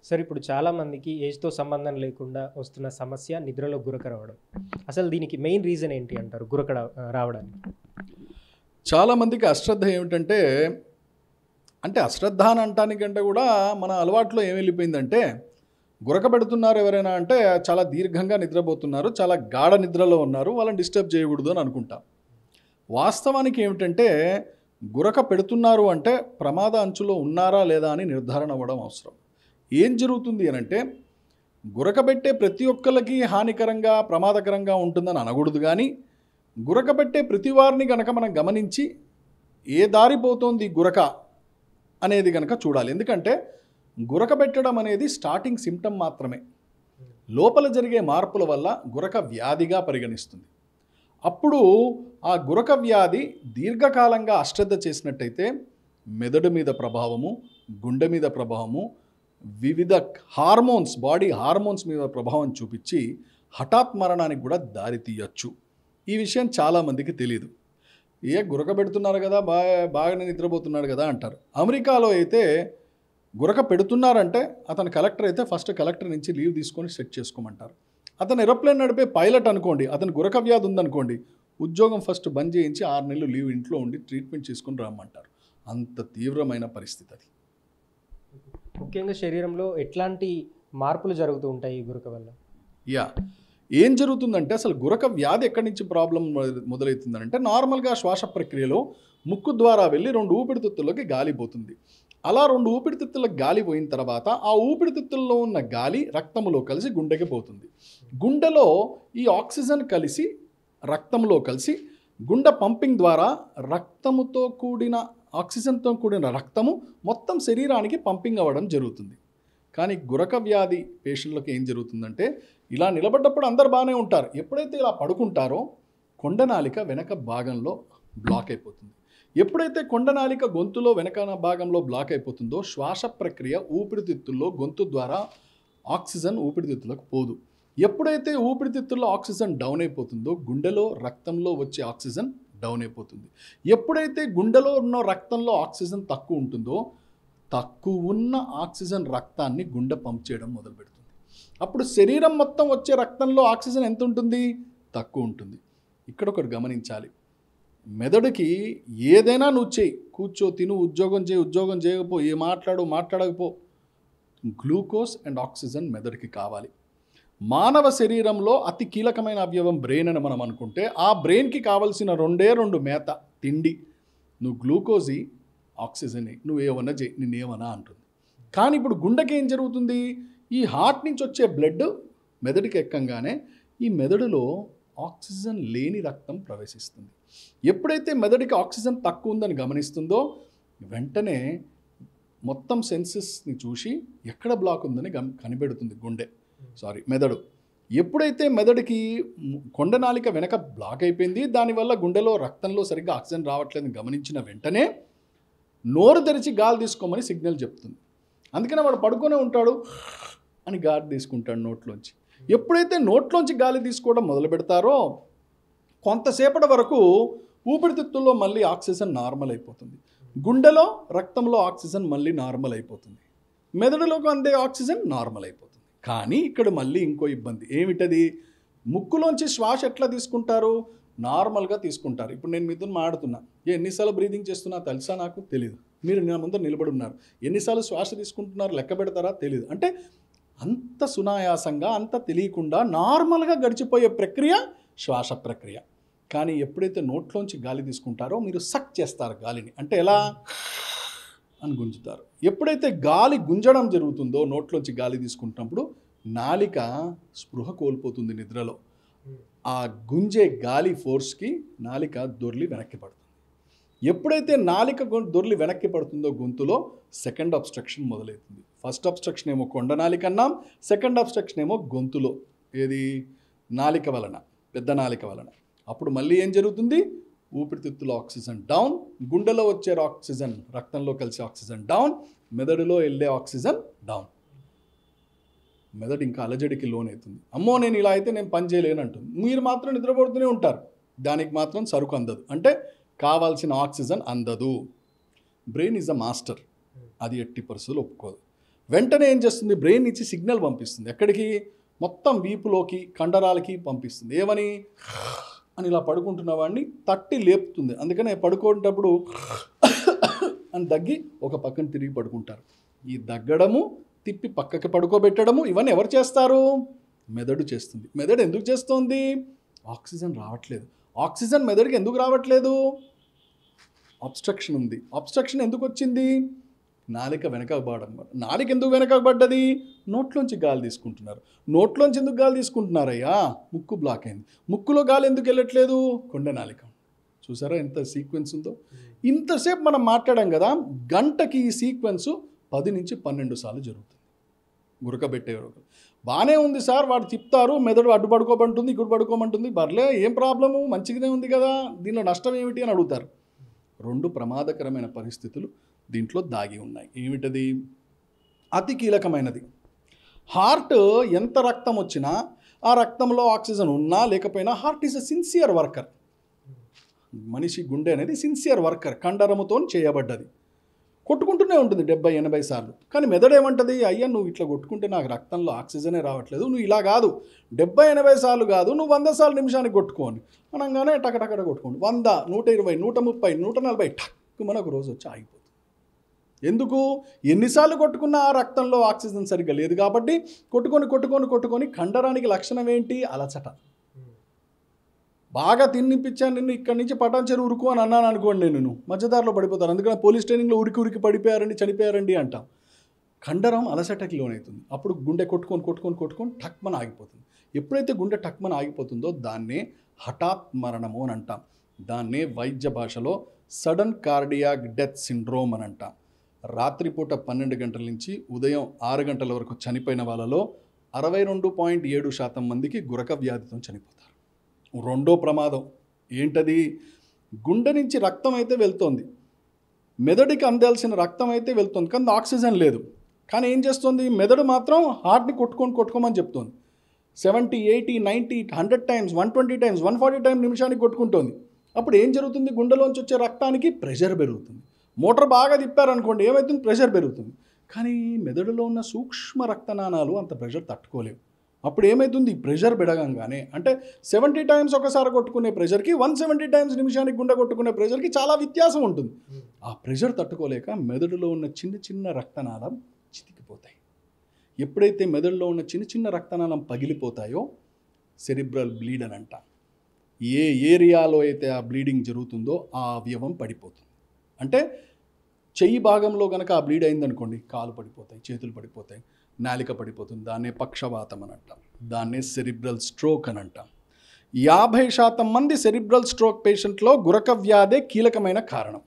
sir ఇప్పుడు చాలా మందికి ఏజ్తో సంబంధం లేకుండా వస్తున్న సమస్య నిద్రలో గురక రావడం అసలు దీనికి మెయిన్ రీజన్ ఏంటి అంటారు గురక రా- రావడానికి చాలామందికి అశ్రద్ధ ఏమిటంటే అంటే అశ్రద్ధ అని అంటానికంటే కూడా మన అలవాట్లో ఏం వెళ్ళిపోయిందంటే గురక పెడుతున్నారు ఎవరైనా అంటే చాలా దీర్ఘంగా నిద్రపోతున్నారు చాలా గాఢ నిద్రలో ఉన్నారు వాళ్ళని డిస్టర్బ్ చేయకూడదు అని అనుకుంటాం వాస్తవానికి ఏమిటంటే గురక పెడుతున్నారు అంటే ప్రమాద అంచులో ఉన్నారా లేదా అని నిర్ధారణ అవ్వడం అవసరం ఏం జరుగుతుంది అని అంటే గురకబెట్టే ప్రతి ఒక్కరికి హానికరంగా ప్రమాదకరంగా ఉంటుందని అనకూడదు కానీ గురకబెట్టే ప్రతి వారిని గనక మనం గమనించి ఏ దారి పోతోంది ఈ గురక అనేది గనక చూడాలి ఎందుకంటే గురకబెట్టడం అనేది స్టార్టింగ్ సిమ్టమ్ మాత్రమే లోపల జరిగే మార్పుల వల్ల గురక వ్యాధిగా పరిగణిస్తుంది అప్పుడు ఆ గురక వ్యాధి దీర్ఘకాలంగా అశ్రద్ధ చేసినట్టయితే మెదడు మీద ప్రభావము గుండె మీద ప్రభావము వివిధ హార్మోన్స్ బాడీ హార్మోన్స్ మీద ప్రభావం చూపించి హఠాత్ మరణానికి కూడా దారి తీయచ్చు ఈ విషయం చాలామందికి తెలియదు ఏ గురక పెడుతున్నారు కదా బాగా బాగానే నిద్రపోతున్నాడు కదా అంటారు అమెరికాలో అయితే గురక పెడుతున్నారంటే అతను కలెక్టర్ అయితే ఫస్ట్ కలెక్టర్ నుంచి లీవ్ తీసుకొని సెట్ చేసుకోమంటారు అతను ఏరోప్లేన్ నడిపే పైలట్ అనుకోండి అతను గురక వ్యాధి ఉందనుకోండి ఉద్యోగం ఫస్ట్ బంద్ చేయించి ఆరు నెలలు లీవ్ ఇంట్లో ఉండి ట్రీట్మెంట్ చేసుకొని రమ్మంటారు అంత తీవ్రమైన పరిస్థితి అది ముఖ్యంగా శరీరంలో ఎట్లాంటి మార్పులు జరుగుతూ ఉంటాయి ఈ గురక వల్ల యా ఏం జరుగుతుందంటే అసలు గురక వ్యాధి ఎక్కడి నుంచి ప్రాబ్లం మొదలవుతుందంటే నార్మల్గా శ్వాస ప్రక్రియలో ముక్కు ద్వారా వెళ్ళి రెండు ఊపిరితిత్తుల్లోకి గాలి పోతుంది అలా రెండు ఊపిరితిత్తులకు గాలి పోయిన తర్వాత ఆ ఊపిరితిత్తుల్లో ఉన్న గాలి రక్తములో కలిసి గుండెకి పోతుంది గుండెలో ఈ ఆక్సిజన్ కలిసి రక్తంలో కలిసి గుండె పంపింగ్ ద్వారా రక్తముతో కూడిన ఆక్సిజన్తో కూడిన రక్తము మొత్తం శరీరానికి పంపింగ్ అవ్వడం జరుగుతుంది కానీ గురక వ్యాధి పేషెంట్లకు ఏం జరుగుతుందంటే ఇలా నిలబడ్డప్పుడు అందరు బాగానే ఉంటారు ఎప్పుడైతే ఇలా పడుకుంటారో కొండనాలిక వెనక భాగంలో బ్లాక్ అయిపోతుంది ఎప్పుడైతే కొండనాలిక గొంతులో వెనక భాగంలో బ్లాక్ అయిపోతుందో శ్వాస ప్రక్రియ ఊపిరితిత్తుల్లో గొంతు ద్వారా ఆక్సిజన్ ఊపిరితిత్తులకు పోదు ఎప్పుడైతే ఊపిరితిత్తుల్లో ఆక్సిజన్ డౌన్ అయిపోతుందో గుండెలో రక్తంలో వచ్చే ఆక్సిజన్ డౌన్ అయిపోతుంది ఎప్పుడైతే గుండెలో ఉన్న రక్తంలో ఆక్సిజన్ తక్కువ ఉంటుందో తక్కువ ఉన్న ఆక్సిజన్ రక్తాన్ని గుండె పంప్ చేయడం మొదలు పెడుతుంది అప్పుడు శరీరం మొత్తం వచ్చే రక్తంలో ఆక్సిజన్ ఎంత ఉంటుంది తక్కువ ఉంటుంది ఇక్కడ ఒకటి గమనించాలి మెదడుకి ఏదైనా నువ్వు చేయి కూర్చో తిను ఉద్యోగం చేయి ఉద్యోగం చేయకపో ఏ మాట్లాడు మాట్లాడకపో గ్లూకోజ్ అండ్ ఆక్సిజన్ మెదడుకి కావాలి మానవ శరీరంలో అతి కీలకమైన అవయవం బ్రెయిన్ అని మనం అనుకుంటే ఆ బ్రెయిన్కి కావలసిన రెండే రెండు మేత తిండి నువ్వు గ్లూకోజి ఆక్సిజన్ నువ్వు ఏమన్నా చేయి నిన్నేమన్నా అంటుంది కానీ ఇప్పుడు గుండెకి ఏం జరుగుతుంది ఈ హార్ట్ నుంచి వచ్చే బ్లడ్ మెదడుకి ఎక్కంగానే ఈ మెదడులో ఆక్సిజన్ లేని రక్తం ప్రవేశిస్తుంది ఎప్పుడైతే మెదడుకి ఆక్సిజన్ తక్కువ ఉందని గమనిస్తుందో వెంటనే మొత్తం సెన్సెస్ని చూసి ఎక్కడ బ్లాక్ ఉందని గమ కనిపెడుతుంది గుండె సారీ మెదడు ఎప్పుడైతే మెదడుకి మ్, కొండనాలిక వెనక బ్లాక్ అయిపోయింది దానివల్ల గుండెలో రక్తంలో సరిగ్గా ఆక్సిజన్ రావట్లేదని గమనించిన వెంటనే నోరు తెరిచి గాలి తీసుకోమని సిగ్నల్ చెప్తుంది అందుకనే వాడు పడుకొనే ఉంటాడు అని గాలి తీసుకుంటాడు నోట్లోంచి ఎప్పుడైతే నోట్లోంచి గాలి తీసుకోవడం మొదలు పెడతారో కొంతసేపటి వరకు ఊపిరితిత్తుల్లో మళ్ళీ ఆక్సిజన్ నార్మల్ అయిపోతుంది గుండెలో రక్తంలో ఆక్సిజన్ మళ్ళీ నార్మల్ అయిపోతుంది మెదడులోకి అందే ఆక్సిజన్ నార్మల్ అయిపోతుంది కానీ ఇక్కడ మళ్ళీ ఇంకో ఇబ్బంది ఏమిటది ముక్కులోంచి శ్వాస ఎట్లా తీసుకుంటారు నార్మల్గా తీసుకుంటారు ఇప్పుడు నేను మీతో మాడుతున్నా ఏ ఎన్నిసార్లు బ్రీదింగ్ చేస్తున్నా తెలుసా నాకు తెలియదు మీరు నా ముందర నిలబడి ఉన్నారు ఎన్నిసార్లు శ్వాస తీసుకుంటున్నారు లెక్క పెడతారా తెలియదు అంటే అంత సునాయాసంగా అంత తెలియకుండా నార్మల్గా గడిచిపోయే ప్రక్రియ శ్వాస ప్రక్రియ కానీ ఎప్పుడైతే నోట్లోంచి గాలి తీసుకుంటారో మీరు సక్ చేస్తారు గాలిని అంటే ఎలా అని గుంజుతారు ఎప్పుడైతే గాలి గుంజడం జరుగుతుందో నోట్లోంచి గాలి తీసుకుంటున్నప్పుడు నాలిక స్పృహ కోల్పోతుంది నిద్రలో ఆ గుంజే గాలి ఫోర్స్కి నాలిక దొర్లి వెనక్కి పడుతుంది ఎప్పుడైతే నాలిక గొం- దొర్లి వెనక్కి పడుతుందో గొంతులో సెకండ్ అబ్స్ట్రక్షన్ మొదలవుతుంది ఫస్ట్ అబ్స్ట్రక్షన్ ఏమో కొండ నాలిక అన్నాం సెకండ్ అబ్స్ట్రక్షన్ ఏమో గొంతులో ఏది నాలిక వలన పెద్ద నాలిక వలన అప్పుడు మళ్ళీ ఏం జరుగుతుంది ఊపిరితిత్తులో ఆక్సిజన్ డౌన్ గుండెలో వచ్చే ఆక్సిజన్ రక్తంలో కలిసే ఆక్సిజన్ డౌన్ మెదడులో వెళ్ళే ఆక్సిజన్ డౌన్ మెదడు ఇంకా అలజడికి లోనవుతుంది అమ్మో నేను ఇలా అయితే నేను పని చేయలేను అంటుంది మీరు మాత్రం నిద్రపడుతూనే ఉంటారు దానికి మాత్రం సరుకు అందదు అంటే కావాల్సిన ఆక్సిజన్ అందదు బ్రెయిన్ ఈజ్ అ మాస్టర్ అది ఎట్టి పరిస్థితులు ఒప్పుకోదు వెంటనే ఏం చేస్తుంది బ్రెయిన్ నుంచి సిగ్నల్ పంపిస్తుంది ఎక్కడికి మొత్తం వీపులోకి కండరాలకి పంపిస్తుంది ఏమని అని ఇలా పడుకుంటున్న వాడిని తట్టి లేపుతుంది అందుకనే పడుకునేటప్పుడు అని దగ్గి ఒక పక్కన తిరిగి పడుకుంటారు ఈ దగ్గడము తిప్పి పక్కకి పడుకోబెట్టడము ఇవన్నీ ఎవరు చేస్తారు మెదడు చేస్తుంది మెదడు ఎందుకు చేస్తోంది ఆక్సిజన్ రావట్లేదు ఆక్సిజన్ మెదడుకి ఎందుకు రావట్లేదు అబ్స్ట్రక్షన్ ఉంది అబ్స్ట్రక్షన్ ఎందుకు వచ్చింది నాలిక వెనకబడడం వల్ల నాలిక ఎందుకు వెనకబడ్డది నోట్లోంచి గాలి తీసుకుంటున్నారు నోట్లోంచి ఎందుకు గాలి తీసుకుంటున్నారయ్యా ముక్కు బ్లాక్ అయింది ముక్కులో గాలి ఎందుకు వెళ్ళట్లేదు కొండ నాలిక చూసారా ఎంత సీక్వెన్స్ ఉందో ఇంతసేపు మనం మాట్లాడాం కదా గంటకి ఈ సీక్వెన్స్ పది నుంచి పన్నెండు సార్లు జరుగుతుంది గురకబెట్టే వరకు బాగానే ఉంది సార్ వాడు తిప్పుతారు మెదడు అడ్డు పడుకోమంటుంది ఇక్కడ పడుకోమంటుంది బర్లే ఏం ప్రాబ్లము మంచిగానే ఉంది కదా దీనిలో నష్టం ఏమిటి అని అడుగుతారు రెండు ప్రమాదకరమైన పరిస్థితులు దీంట్లో దాగి ఉన్నాయి ఏమిటది అతి కీలకమైనది హార్ట్ ఎంత రక్తం వచ్చినా ఆ రక్తంలో ఆక్సిజన్ ఉన్నా లేకపోయినా heart is a sincere worker మనిషి గుండె అనేది సిన్సియర్ వర్కర్ కండరముతో చేయబడ్డది కొట్టుకుంటూనే ఉంటుంది డెబ్బై ఎనభై సార్లు కానీ మెదడు ఏమంటది అయ్యా నువ్వు ఇట్లా కొట్టుకుంటే నాకు రక్తంలో ఆక్సిజనే రావట్లేదు నువ్వు ఇలా కాదు డెబ్బై ఎనభై సార్లు కాదు నువ్వు వంద సార్లు నిమిషానికి కొట్టుకోని అనగానే టకటకట కొట్టుకోండి వంద నూట ఇరవై నూట ముప్పై నూట నలభై టక్ మనకు రోజు వచ్చి ఆగిపోతుంది ఎందుకు ఎన్నిసార్లు కొట్టుకున్నా ఆ రక్తంలో ఆక్సిజన్ సరిగ్గా లేదు కాబట్టి కొట్టుకొని కొట్టుకొని కొట్టుకొని కండరానికి లక్షణం ఏంటి అలచట బాగా తినిపించాను నిన్ను ఇక్కడి నుంచి పటాన్ చెరువు ఉరుకు అని అన్నాను అనుకోండి నేను నువ్వు మధ్యదారిలో పడిపోతాను అందుకని పోలీస్ ట్రైనింగ్లో ఉరికి ఉరికి పడిపోయారండి చనిపోయారండి అంటాం కండరం అలసటకి లోనవుతుంది అప్పుడు గుండె కొట్టుకొని కొట్టుకొని కొట్టుకొని టక్మన ఆగిపోతుంది ఎప్పుడైతే గుండె టక్మన ఆగిపోతుందో దాన్నే హఠాత్ మరణము అని అంటాం దాన్నే వైద్య భాషలో సడన్ కార్డియాక్ డెత్ సిండ్రోమ్ అని అంటాం రాత్రిపూట పన్నెండు గంటల నుంచి ఉదయం ఆరు గంటల వరకు చనిపోయిన వాళ్ళలో అరవై రెండు పాయింట్ ఏడు శాతం మందికి గురక వ్యాధితో చనిపోతారు రెండో ప్రమాదం ఏంటది గుండె నుంచి రక్తం అయితే వెళ్తోంది మెదడుకి అందాల్సిన రక్తం అయితే వెళ్తుంది కానీ ఆక్సిజన్ లేదు కానీ ఏం చేస్తుంది మెదడు మాత్రం హార్ట్ని కొట్టుకొని కొట్టుకోమని చెప్తుంది seventy eighty ninety hundred times one twenty times one forty times నిమిషానికి కొట్టుకుంటుంది అప్పుడు ఏం జరుగుతుంది గుండెలోంచి వచ్చే రక్తానికి ప్రెషర్ పెరుగుతుంది మోటార్ బాగా తిప్పారనుకోండి ఏమవుతుంది ప్రెషర్ పెరుగుతుంది కానీ మెదడులో ఉన్న సూక్ష్మ రక్తనాళాలు అంత ప్రెషర్ తట్టుకోలేవు అప్పుడు ఏమవుతుంది ప్రెషర్ పెరగంగానే అంటే సెవెంటీ టైమ్స్ ఒకసారి కొట్టుకునే ప్రెషర్కి వన్ సెవెంటీ టైమ్స్ నిమిషానికి గుండె కొట్టుకునే ప్రెషర్కి చాలా వ్యత్యాసం ఉంటుంది ఆ ప్రెషర్ తట్టుకోలేక మెదడులో ఉన్న చిన్న చిన్న రక్తనాళం చితికిపోతాయి ఎప్పుడైతే మెదడులో ఉన్న చిన్న చిన్న రక్తనాళం పగిలిపోతాయో సెరిబ్రల్ బ్లీడ్ అని అంట ఏ ఏరియాలో అయితే ఆ బ్లీడింగ్ జరుగుతుందో ఆ అవయవం పడిపోతుంది అంటే చెయ్యి భాగంలో కనుక ఆ బ్లీడ్ అయిందనుకోండి కాలు పడిపోతాయి చేతులు పడిపోతాయి నాలిక పడిపోతుంది దాన్నే పక్షవాతం అని అంటాం దాన్నే సెరిబ్రల్ స్ట్రోక్ అని అంటాం యాభై శాతం మంది సెరిబ్రల్ స్ట్రోక్ పేషెంట్లో గురక వ్యాధే కీలకమైన కారణం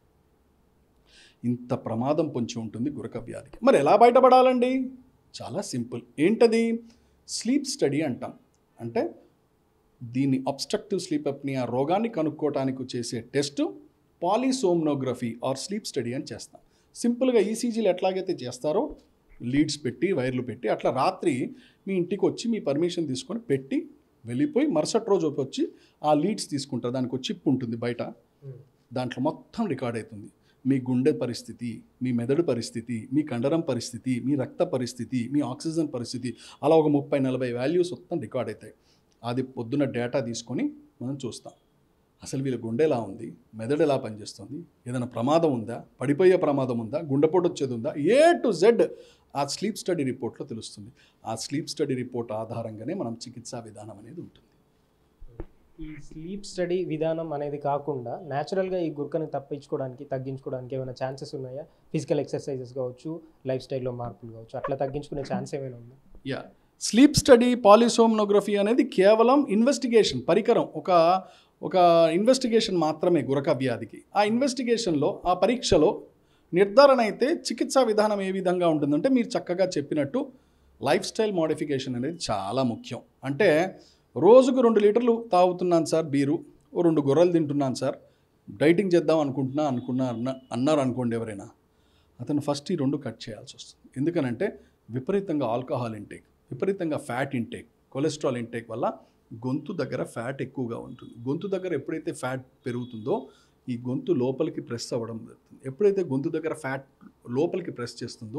ఇంత ప్రమాదం పొంచి ఉంటుంది గురక వ్యాధికి మరి ఎలా బయటపడాలండి చాలా సింపుల్ ఏంటది స్లీప్ స్టడీ అంటాం అంటే దీన్ని అబ్స్ట్రక్టివ్ స్లీప్ అప్నియా రోగాన్ని కనుక్కోవటానికి చేసే test polysomnography or sleep study అని చేస్తాం సింపుల్గా ఈసీజీలు ఎట్లాగైతే చేస్తారో లీడ్స్ పెట్టి వైర్లు పెట్టి అట్లా రాత్రి మీ ఇంటికి వచ్చి మీ పర్మిషన్ తీసుకొని పెట్టి వెళ్ళిపోయి మరుసటి రోజు వచ్చి ఆ లీడ్స్ తీసుకుంటారు దానికి ఒక చిప్ ఉంటుంది బయట దాంట్లో మొత్తం రికార్డ్ అవుతుంది మీ గుండె పరిస్థితి మీ మెదడు పరిస్థితి మీ కండరం పరిస్థితి మీ రక్త పరిస్థితి మీ ఆక్సిజన్ పరిస్థితి అలా ఒక ముప్పై నలభై వాల్యూస్ మొత్తం రికార్డ్ అవుతాయి అది పొద్దున్న డేటా తీసుకొని మనం చూస్తాం అసలు వీళ్ళ గుండె ఎలా ఉంది మెదడు ఎలా పనిచేస్తుంది ఏదైనా ప్రమాదం ఉందా పడిపోయే ప్రమాదం ఉందా గుండెపోటు వచ్చేది ఉందా ఏ టు జెడ్ ఆ స్లీప్ స్టడీ రిపోర్ట్లో తెలుస్తుంది ఆ స్లీప్ స్టడీ రిపోర్ట్ ఆధారంగానే మనం చికిత్సా విధానం అనేది ఉంటుంది ఈ స్లీప్ స్టడీ విధానం అనేది కాకుండా న్యాచురల్గా ఈ గురకని తప్పించుకోవడానికి తగ్గించుకోవడానికి ఏమైనా ఛాన్సెస్ ఉన్నాయా ఫిజికల్ ఎక్సర్సైజెస్ కావచ్చు లైఫ్ స్టైల్లో మార్పులు కావచ్చు అట్లా తగ్గించుకునే ఛాన్స్ ఏమైనా ఉందా యా స్లీప్ స్టడీ పాలిసోమ్నోగ్రఫీ అనేది కేవలం ఇన్వెస్టిగేషన్ పరికరం ఒక ఒక ఇన్వెస్టిగేషన్ మాత్రమే గురక వ్యాధికి ఆ ఇన్వెస్టిగేషన్లో ఆ పరీక్షలో నిర్ధారణ అయితే చికిత్సా విధానం ఏ విధంగా ఉంటుందంటే మీరు చక్కగా చెప్పినట్టు లైఫ్ స్టైల్ మోడిఫికేషన్ అనేది చాలా ముఖ్యం అంటే రోజుకు రెండు లీటర్లు తాగుతున్నాను సార్ బీరు ఓ రెండు గొర్రెలు తింటున్నాను సార్ డైటింగ్ చేద్దాం అనుకుంటున్నా అనుకున్నా అన్న అన్నారు అనుకోండి ఎవరైనా అతను ఫస్ట్ ఈ రెండు కట్ చేయాల్సి వస్తుంది ఎందుకనంటే విపరీతంగా ఆల్కహాల్ ఇంటేక్ విపరీతంగా ఫ్యాట్ ఇంటేక్ కొలెస్ట్రాల్ ఇంటేక్ వల్ల గొంతు దగ్గర ఫ్యాట్ ఎక్కువగా ఉంటుంది గొంతు దగ్గర ఎప్పుడైతే ఫ్యాట్ పెరుగుతుందో ఈ గొంతు లోపలికి ప్రెస్ అవ్వడం జరుగుతుంది ఎప్పుడైతే గొంతు దగ్గర ఫ్యాట్ లోపలికి ప్రెస్ చేస్తుందో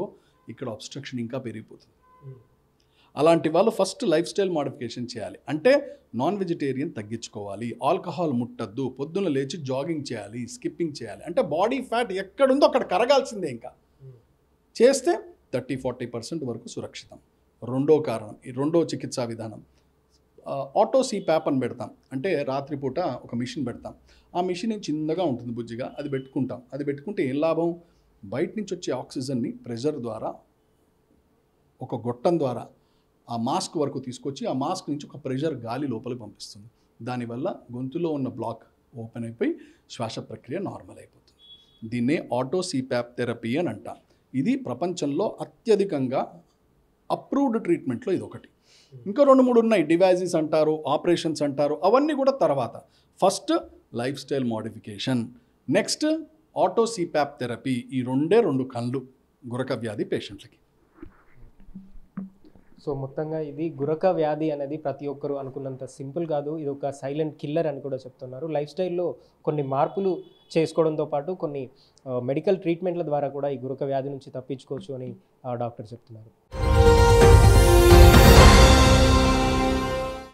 ఇక్కడ అబ్స్ట్రక్షన్ ఇంకా పెరిగిపోతుంది అలాంటి వాళ్ళు ఫస్ట్ లైఫ్ స్టైల్ మాడిఫికేషన్ చేయాలి అంటే నాన్ వెజిటేరియన్ తగ్గించుకోవాలి ఆల్కహాల్ ముట్టద్దు పొద్దున్న లేచి జాగింగ్ చేయాలి స్కిప్పింగ్ చేయాలి అంటే బాడీ ఫ్యాట్ ఎక్కడుందో అక్కడ కరగాల్సిందే ఇంకా చేస్తే థర్టీ ఫార్టీ పర్సెంట్ వరకు సురక్షితం రెండో కారణం ఈ రెండో చికిత్సా విధానం ఆ, ఆటో సీప్యాప్ అని పెడతాం అంటే రాత్రిపూట ఒక మిషన్ పెడతాం ఆ మిషన్ చిన్నగా ఉంటుంది బుజ్జిగా అది పెట్టుకుంటాం అది పెట్టుకుంటే ఏం లాభం బయట నుంచి వచ్చే ఆక్సిజన్ని ప్రెషర్ ద్వారా ఒక గొట్టం ద్వారా ఆ మాస్క్ వరకు తీసుకొచ్చి ఆ మాస్క్ నుంచి ఒక ప్రెషర్ గాలి లోపలికి పంపిస్తుంది దానివల్ల గొంతులో ఉన్న బ్లాక్ ఓపెన్ అయిపోయి శ్వాస ప్రక్రియ నార్మల్ అయిపోతుంది దీన్నే ఆటో సీప్యాప్ థెరపీ అని అంటాం ఇది ప్రపంచంలో అత్యధికంగా అప్రూవ్డ్ ట్రీట్మెంట్లో ఇది ఒకటి ఇంకా రెండు మూడు ఉన్నాయి డివైజెస్ అంటారు ఆపరేషన్స్ అంటారు అవన్నీ కూడా తర్వాత first lifestyle modification next auto CPAP therapy ఈ రెండే రెండు కళ్ళు గురక వ్యాధి పేషెంట్లకి సో మొత్తంగా ఇది గురక వ్యాధి అనేది ప్రతి ఒక్కరు అనుకున్నంత సింపుల్ కాదు ఇది ఒక సైలెంట్ కిల్లర్ అని కూడా చెప్తున్నారు లైఫ్ స్టైల్లో కొన్ని మార్పులు చేసుకోవడంతో పాటు కొన్ని మెడికల్ ట్రీట్మెంట్ల ద్వారా కూడా ఈ గురక వ్యాధి నుంచి తప్పించుకోవచ్చు అని ఆ, డాక్టర్ చెప్తున్నారు